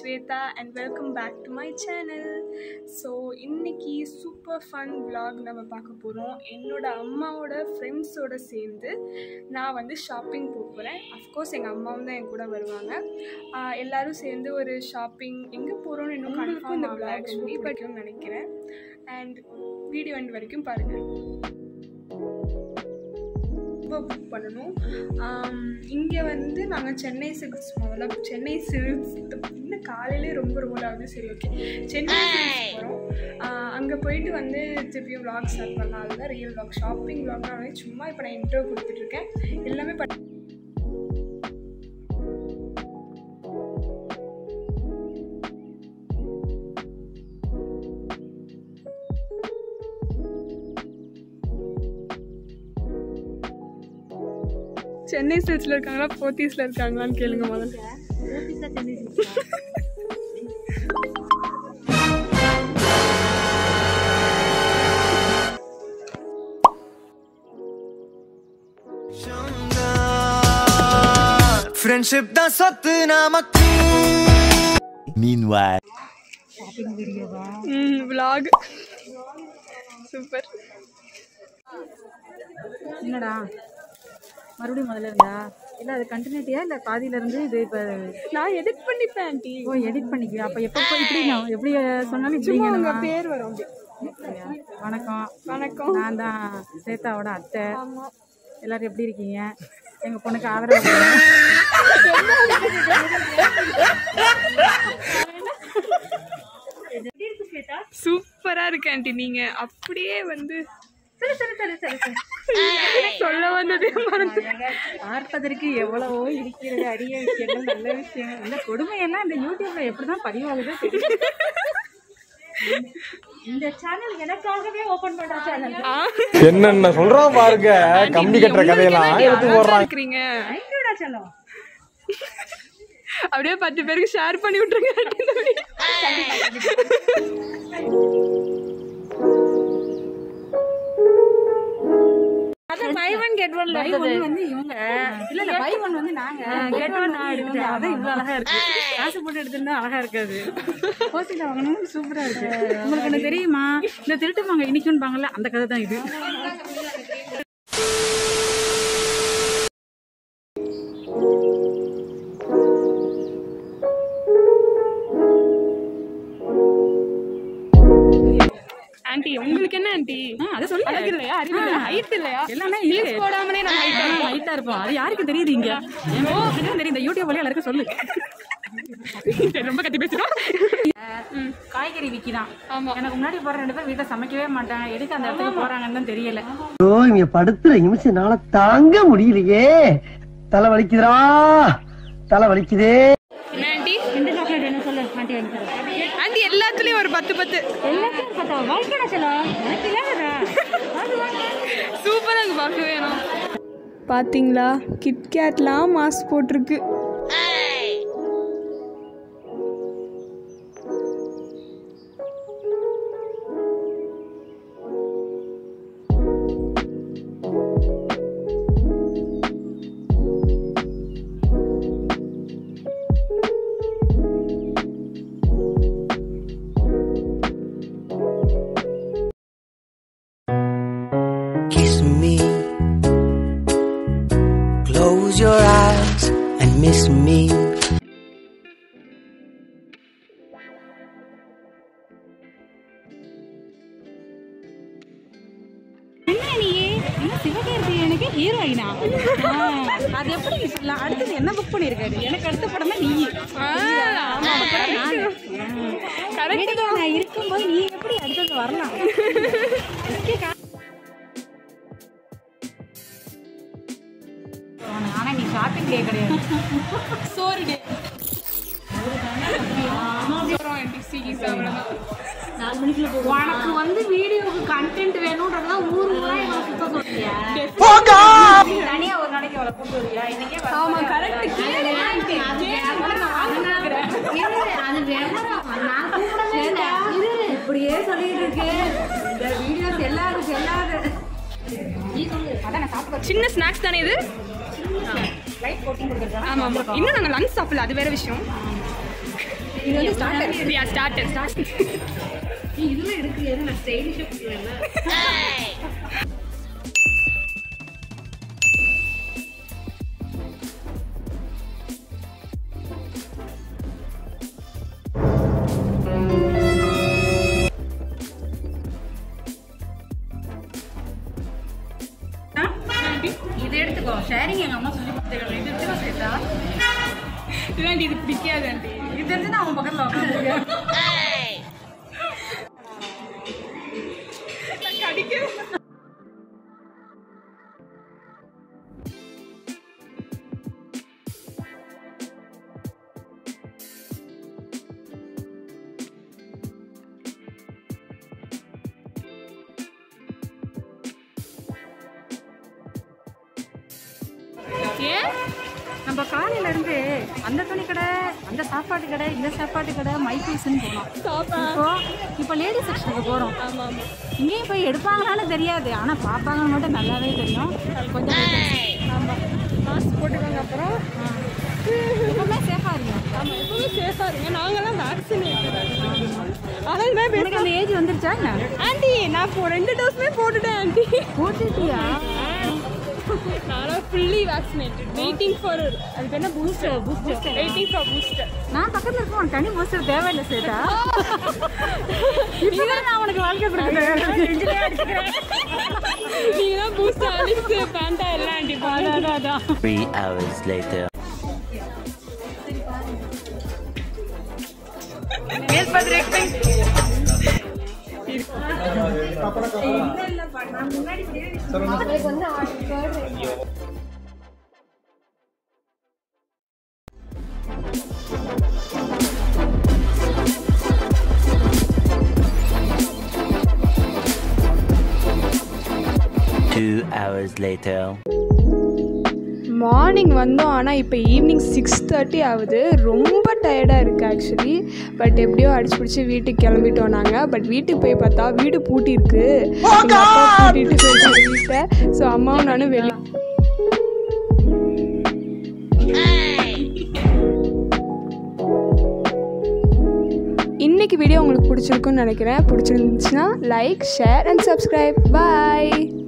Shweta and welcome back to my channel so இன்னைக்கு super fun vlog நம்ம பார்க்க போகிறோம் என்னோட அம்மாவோட ஃப்ரெண்ட்ஸோட சேர்ந்து நான் வந்து ஷாப்பிங் போக போகிறேன் அஃப்கோர்ஸ் எங்கள் அம்மாவும் தான் என் கூட வருவாங்க ஆஹ் எல்லாரும் சேர்ந்து ஒரு ஷாப்பிங் எங்கே போகிறோம்னு இன்னும் கன்ஃபார்ம் இந்த vlog பிடிக்கும்னு நினைக்கிறேன் அண்ட் வீடியோ எண்ட் வரைக்கும் பாருங்கள் ரொம்ப புக் பண்ணணும் இங்கே வந்து நாங்கள் சென்னை சில்க்ஸ் முதல்ல சென்னை சில்க்ஸ் இன்னும் காலையிலே ரொம்ப ரோல் ஆகுது சரி ஓகே சென்னை சில்க்ஸ் போகிறோம் அங்கே போயிட்டு வந்து திருப்பியும் vlog ஸ்டார்ட் பண்ணலாம் அதுதான் ரியல் vlog ஷாப்பிங் vlogனா வந்து சும்மா இப்போ நான் இன்டர்வியூ கொடுத்துட்ருக்கேன் எல்லாமே பண்ண சென்னை சில்க்ஸில் இருக்காங்களா போத்தீஸில் இருக்காங்களான்னு கேளுங்க முதல்ல ஃப்ரெண்ட்ஷிப் தான் சொத்து நமக்கு Meanwhile. ம் vlog சூப்பர் என்னடா மறுபடியும் முதல்ல இருந்தா இல்லை அது கண்டினியூட்டியா இல்லை பாதியில இருந்து இது இப்போ நான் எடிட் பண்ணிப்பேன் ஆண்டி ஓ எடிட் பண்ணிக்குவியா அப்போ எப்போ போய் இப்படி நான் எப்படி சொன்னாலும் இப்படி சும்மா உங்க சொல்லணுமா? பேர் வரும் அப்படி அப்படியா? வணக்கம் வணக்கம் நான் தான் சேத்தாவோட அத்தை எல்லாரும் எப்படி இருக்கீங்க எங்க பொண்ணுக்கு ஆதரவு கொடுங்க. சூப்பரா இருக்கு ஆண்டி நீங்க அப்படியே வந்து சொல்ல வந்ததே மறந்து பார்ப்பதற்கு எவ்வளவோ இருக்கிறது அரிய விஷயங்கள் நல்ல விஷயங்கள் இந்த கொடுமையெல்லாம் இந்த யூடியூப்ல எப்படிதான் பதிவாகுதோ தெரியல இந்த சேனல் எனக்காகவே ஓபன் பண்ற சேனல் என்னென்ன சொல்றான் பாருங்க கம்பி கட்டுற கதையெல்லாம் எடுத்து போடுறான் இருக்கிறீங்க ஐயோடா செல்லம் அப்படியே பத்து பேருக்கு ஷேர் பண்ணி விட்டுருங்க aunty இந்த video. Buy one get one வந்து இவங்க இல்ல இல்ல பை ஒன் வந்து நாங்க கெட் ஒன் நான் எடுத்துட்டேன் அதான் இவ்வளவு அழகா இருக்கு காசு போட்டு எடுத்திருந்தா அழகா இருக்காது ஹோசில வாங்கணும் சூப்பரா இருக்கு உங்களுக்கு என்ன தெரியுமா இந்த திருட்டு வாங்க இனிக்கும்பாங்கல்ல அந்த கதை தான் இது ஆண்டி உங்களுக்கு என்ன ஆண்டி அதை சொல்லு அழகு இல்லையா அறிவு இல்லையா ஹைட் இல்லையா எல்லாமே Heels இருக்கு போடாமலே நான் height ஆ இருப்பேன். ஹைட்டா இருப்போம் அது யாருக்கு தெரியுது இங்க ஓ அப்படிதான் தெரியும் இந்த யூடியூப் வழியா எல்லாருக்கும் சொல்லு சரி, ரொம்ப கத்தி பேசுறோம் காய்கறி விக்கிதான் ஆமா எனக்கு முன்னாடி போற ரெண்டு பேர் வீட்டை சமைக்கவே மாட்டாங்க எதுக்கு அந்த இடத்துக்கு போறாங்கன்னு தான் தெரியல ஐயோ இங்க படுத்துற நிமிஷம்னால தாங்க முடியலையே தலை வலிக்குதுடா தலை வலிக்குதே என்ன ஆண்டி ரெண்டு சாக்லேட் என்ன சொல்லு ஆண்டி வாங்கி தரேன் ஆண்டி எல்லாத்துலயும் ஒரு பத்து பத்து எல்லாத்தையும் பார்த்தா வாழ்க்கை செல்லம் எனக்கு இல்லாதடா சூப்பரா இருக்கு பார்க்கவே வேணும் பாத்தீங்களா கிட்கேட்லாம் மாஸ்க் போட்டிருக்கு Kiss me Close your eyes and miss me என்ன நீ என்ன சிவகார்த்திகேயனுக்கு ஹீரோயினா அது எப்படி நீ சொல்லலாம் அடுத்தது என்ன புக் பண்ணிருக்காரு எனக்கு அடுத்த படம் தான் நீ ஆமா கரெக்ட் நான் இருக்கும்போது நீ எப்படி அடுத்தது வரலாம் ஆனா நீ ஷாப்பிங் டே கிடையாது சோறு டே ஆண்டி சீக்கிரம் அவ்வளோதான் உனக்கு வந்து வீடியோக்கு கண்டென்ட் வேணும்ன்றதுலாம் ஊருக்குலாம் எங்களை சுத்த சொல்றியா தனியா ஒரு நாளைக்கு அவளை கூட்டு வருவியா இன்னைக்கே வர ஆமா கரெக்ட் கேளு ஆண்டி இப்படியே சொல்லிட்டு இருக்கு இந்த வீடியோஸ் எல்லாரும் செல்லாது அதான் நான் சாப்பிட சின்ன ஸ்நாக்ஸ் தானே இது லைட் போட்டு கொடுத்துருக்கேன் ஆமா ஆமா இன்னும் நாங்க லஞ்ச் சாப்பிடல அது வேற விஷயம் இது வந்து ஸ்டார்டர் யா ஸ்டார்டர் இதுல எடுக்கு எது நான் ஸ்டைலிஷா கொடுக்குறேன் இது எடுத்துக்கோ ஷேரிங் எங்க அம்மா சொல்லி கொடுத்துருக்காங்க இது எடுத்துக்கோ சேத்தா இதாண்டி இது பிடிக்காது ஆண்டி இது தெரிஞ்சு நான் அவன் பக்கத்துல உட்காந்துருக்கேன் ஏன் நம்ம காலையில இருந்து அந்த துணி கடை அந்த சாப்பாட்டு கடை இந்த சாப்பாட்டு கடை மைப்பீஸ்ன்னு போனோம் இப்போ இப்போ லேடி செக்ஷனுக்கு போறோம் இங்கேயும் போய் எடுப்பாங்களான்னு தெரியாது ஆனா பார்ப்பாங்கன்னு மட்டும் நல்லாவே தெரியும் கொஞ்சம் ஆமாம் மாஸ்க் போட்டுக்கோங்க அப்புறம் எப்பவுமே சேஃபா இருக்கும் ஆமாம் எப்பவுமே சேஃபாக இருங்க நாங்களாம் வேக்சினேட்டட் ஆனால் மேம் எனக்கு அந்த ஏஜ் வந்துருச்சா என்ன ஆண்டி நான் இப்போ ரெண்டு டோஸுமே போட்டுட்டேன் ஆண்டி போட்டுட்டியா நானும் ஃபுல்லி வேக்சினேட்டட் வெயிட்டிங் ஃபார் அதுக்கு என்ன booster booster waiting for booster நான் பக்கத்துல இருக்க உனக்கு தனி பூஸ்டர் தேவையில்லை சேட்டா இப்போ நான் உனக்கு வாழ்க்கை கொடுக்குறேன் நீங்கள் தான் பூஸ்டர் அடிச்சு பேண்டா எல்லாம் ஆண்டி அதான் அதான் Three hours later. Two hours later. Morning வந்தோம் ஆனால் இப்போ ஈவினிங் சிக்ஸ் தேர்ட்டி ஆகுது ரொம்ப டயர்டாக இருக்குது ஆக்சுவலி பட் எப்படியோ அடிச்சு பிடிச்சி வீட்டுக்கு கிளம்பிட்டோம் நாங்கள் பட் வீட்டுக்கு போய் பார்த்தா வீடு பூட்டியிருக்கு எங்கள் அப்பா பூட்டிட்டு போயிருக்காரு வீட்டை ஸோ அம்மாவும் நானும் வெளியே இன்னைக்கு வீடியோ உங்களுக்கு பிடிச்சிருக்குன்னு நினைக்கிறேன் பிடிச்சிருந்துச்சுன்னா like share and subscribe bye